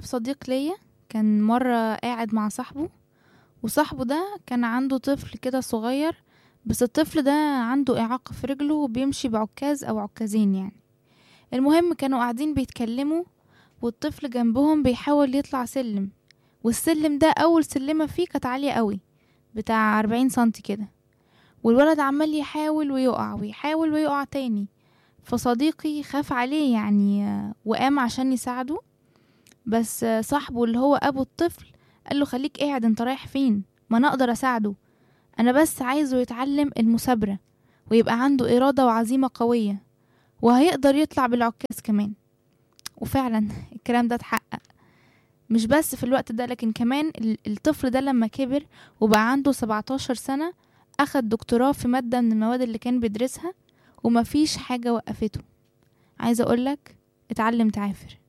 صديق ليا كان مرة قاعد مع صاحبه وصاحبه ده كان عنده طفل كده صغير بس الطفل ده عنده إعاقة في رجله وبيمشي بعكاز أو عكازين يعني المهم كانوا قاعدين بيتكلموا والطفل جنبهم بيحاول يطلع سلم والسلم ده أول سلمة فيه كانت عالية قوي بتاع أربعين سنتي كده والولد عمال يحاول ويقع ويحاول ويقع تاني فصديقي خاف عليه يعني آه، وقام عشان يساعده بس آه، صاحبه اللي هو أبو الطفل قال له خليك قاعد انت رايح فين ما انا اقدر اساعده انا بس عايزه يتعلم المثابرة ويبقى عنده إرادة وعزيمة قوية وهيقدر يطلع بالعكاز كمان وفعلا الكلام ده اتحقق مش بس في الوقت ده لكن كمان ال- الطفل ده لما كبر وبقى عنده 17 سنة أخد دكتوراه في مادة من المواد اللي كان بيدرسها ومفيش حاجة وقفته عايزة أقولك اتعلم تعافر